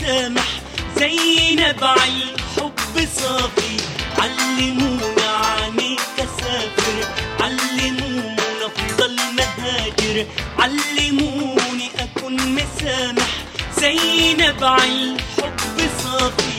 مسامح زي نبع الحب صافي علمونا عنيك اسافر علمونا افضل مهاجر علموني اكون مسامح زي نبع الحب صافي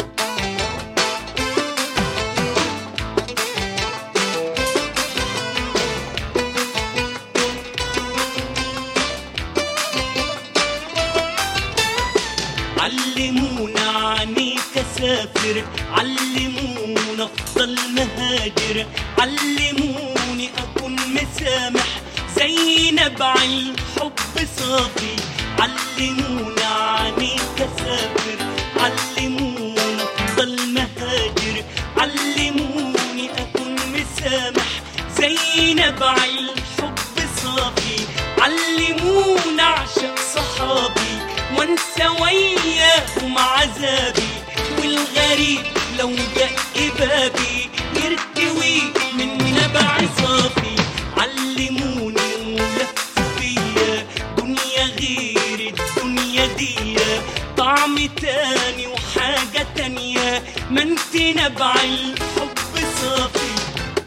علمونا عنيك اسافر علمونا افضل مهاجر علموني اكون مسامح زي نبع الحب صافي علمونا عنيك اسافر علمونا افضل مهاجر علموني اكون مسامح زي نبع الحب صافي علمونا اعشق صحابي وانسى وياهم عذابي والغريب لو دق بابي يرتوي من نبع صافي علموني ولفوا فيا دنيا غير الدنيا دي طعم تاني وحاجة تانية ما انت نبع الحب صافي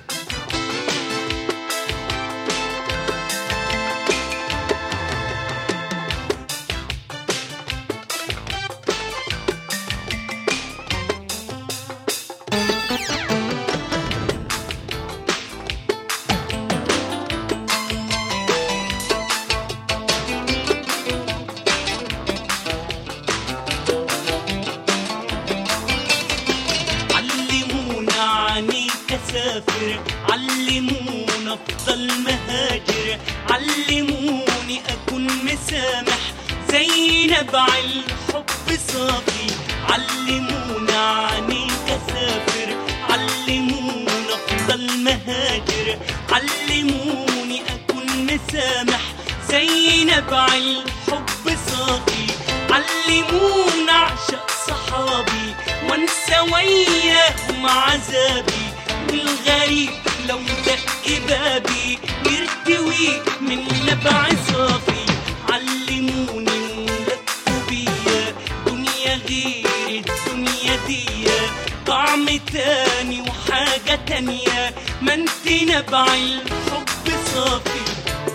علمونا عنيك اسافر علمونا افضل مهاجر علموني اكون مسامح زي نبع الحب صافي علمونا عنيك اسافر علمونا افضل مهاجر علموني اكون مسامح زي نبع الحب صافي علمونا اعشق صحابي وانسى وياهم عذابي والغريب لو دق بابي يرتوي من نبع صافي علموني ولفوا بيا دنيا غير الدنيا دي طعم تاني وحاجة تانية ما انت نبع الحب صافي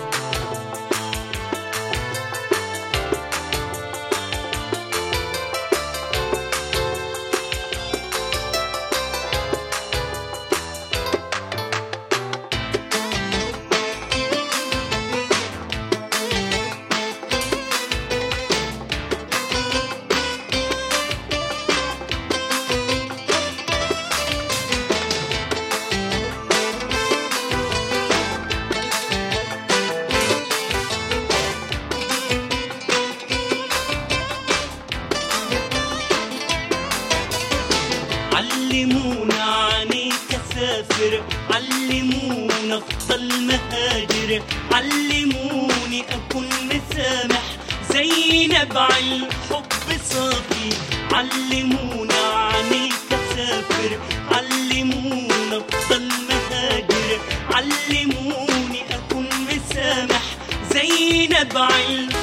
علمونا عنيك اسافر علمونا افضل مهاجر علموني اكون مسامح زي نبع الحب صافي علمونا عنيك اسافر علمونا افضل مهاجر علموني اكون مسامح زي نبع الحب